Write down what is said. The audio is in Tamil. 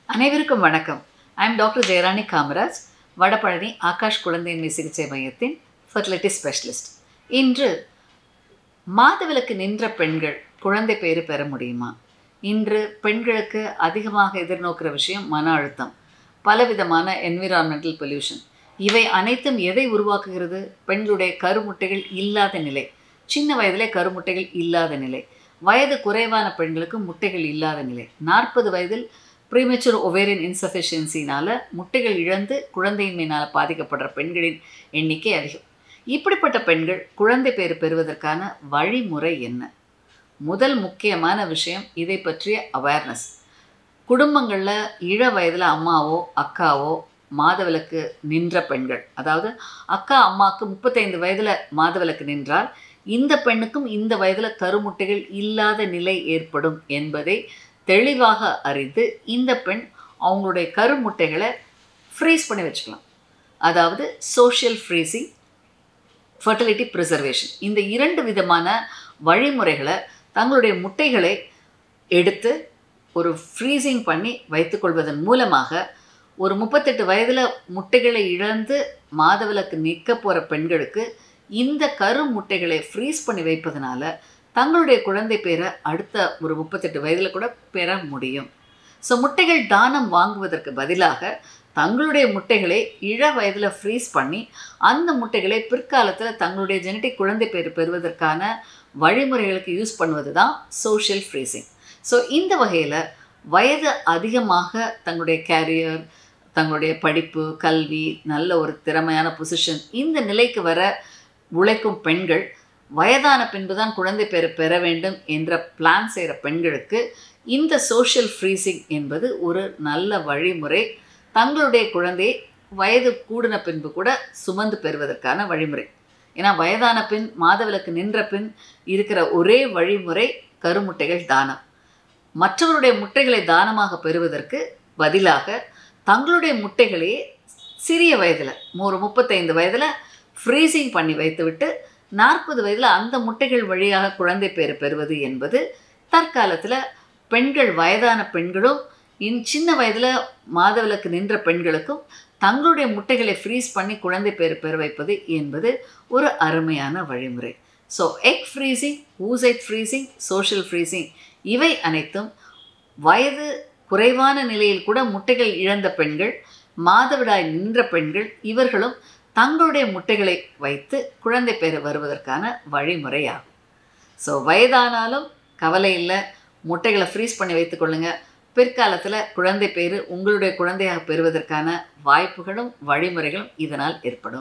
அனைவருக்கும் வணக்கம் ஐம் டாக்டர் ஜெயராணி காமராஜ் வடபழனி ஆகாஷ் குழந்தையின்மை சிகிச்சை மையத்தின் ஃபர்டிலிட்டி ஸ்பெஷலிஸ்ட் இன்று மாதவிலக்கு நின்ற பெண்கள் குழந்தை பேறு பெற முடியுமா இன்று பெண்களுக்கு அதிகமாக எதிர்நோக்கிற விஷயம் மன அழுத்தம் பலவிதமான என்விரான்மெண்டல் பொல்யூஷன் இவை அனைத்தும் எதை உருவாக்குகிறது பெண்களுடைய கருமுட்டைகள் இல்லாத நிலை சின்ன வயதிலே கருமுட்டைகள் இல்லாத நிலை வயது குறைவான பெண்களுக்கு முட்டைகள் இல்லாத நிலை நாற்பது வயதில் ப்ரீமெச்சூர் ஒவேரியன் இன்சஃபிஷியன்சினால் முட்டைகள் இழந்து குழந்தையின்மையினால் பாதிக்கப்படுற பெண்களின் எண்ணிக்கை அதிகம் இப்படிப்பட்ட பெண்கள் குழந்தை பேறு பெறுவதற்கான வழிமுறை என்ன முதல் முக்கியமான விஷயம் இதை பற்றிய அவேர்னஸ் குடும்பங்களில் இள வயதில் அம்மாவோ அக்காவோ மாதவிலக்கு நின்ற பெண்கள் அதாவது அக்கா அம்மாவுக்கு முப்பத்தைந்து வயதில் மாதவிலக்கு நின்றால் இந்த பெண்ணுக்கும் இந்த வயதில் கருமுட்டைகள் இல்லாத நிலை ஏற்படும் என்பதை தெளிவாக அறிந்து இந்த பெண் அவங்களுடைய கருமுட்டைகளை ஃப்ரீஸ் பண்ணி வச்சுக்கலாம் அதாவது சோஷியல் ஃப்ரீசிங் ஃபர்டிலிட்டி ப்ரிசர்வேஷன் இந்த இரண்டு விதமான வழிமுறைகளை தங்களுடைய முட்டைகளை எடுத்து ஒரு ஃப்ரீசிங் பண்ணி வைத்துக்கொள்வதன் மூலமாக ஒரு முப்பத்தெட்டு வயதில் முட்டைகளை இழந்து மாதவிலக்கு நிற்க போகிற பெண்களுக்கு இந்த கரு முட்டைகளை ஃப்ரீஸ் பண்ணி வைப்பதனால தங்களுடைய குழந்தை பேரை அடுத்த ஒரு முப்பத்தெட்டு வயதில் கூட பெற முடியும் ஸோ முட்டைகள் தானம் வாங்குவதற்கு பதிலாக தங்களுடைய முட்டைகளை இள வயதில் ஃப்ரீஸ் பண்ணி அந்த முட்டைகளை பிற்காலத்தில் தங்களுடைய ஜெனட்டிக் குழந்தை பேர் பெறுவதற்கான வழிமுறைகளுக்கு யூஸ் பண்ணுவது தான் சோஷியல் ஃப்ரீசிங் ஸோ இந்த வகையில் வயது அதிகமாக தங்களுடைய கேரியர் தங்களுடைய படிப்பு கல்வி நல்ல ஒரு திறமையான பொசிஷன் இந்த நிலைக்கு வர உழைக்கும் பெண்கள் வயதான பின்பு தான் குழந்தை பெற பெற வேண்டும் என்ற பிளான் செய்கிற பெண்களுக்கு இந்த சோஷியல் ஃப்ரீசிங் என்பது ஒரு நல்ல வழிமுறை தங்களுடைய குழந்தையை வயது கூடின பின்பு கூட சுமந்து பெறுவதற்கான வழிமுறை ஏன்னா வயதான பின் மாதவிலக்கு நின்ற பின் இருக்கிற ஒரே வழிமுறை கருமுட்டைகள் தானம் மற்றவருடைய முட்டைகளை தானமாக பெறுவதற்கு பதிலாக தங்களுடைய முட்டைகளையே சிறிய வயதில் ஒரு முப்பத்தைந்து வயதில் ஃப்ரீசிங் பண்ணி வைத்துவிட்டு நாற்பது வயதில் அந்த முட்டைகள் வழியாக குழந்தை பேறு பெறுவது என்பது தற்காலத்தில் பெண்கள் வயதான பெண்களும் இன் சின்ன வயதில் மாதவிலக்கு நின்ற பெண்களுக்கும் தங்களுடைய முட்டைகளை ஃப்ரீஸ் பண்ணி குழந்தை பேறு பெற வைப்பது என்பது ஒரு அருமையான வழிமுறை so egg freezing oocyte freezing social freezing இவை அனைத்தும் வயது குறைவான நிலையில் கூட முட்டைகள் இழந்த பெண்கள் மாதவிடாய் நின்ற பெண்கள் இவர்களும் தங்களுடைய முட்டைகளை வைத்து குழந்தை பெற வருவதற்கான வழிமுறையாகும் ஸோ வயதானாலும் கவலை இல்லை முட்டைகளை ஃப்ரீஸ் பண்ணி வைத்துக்கொள்ளுங்க பிற்காலத்தில் குழந்தை பேரு உங்களுடைய குழந்தையாக பெறுவதற்கான வாய்ப்புகளும் வழிமுறைகளும் இதனால் ஏற்படும்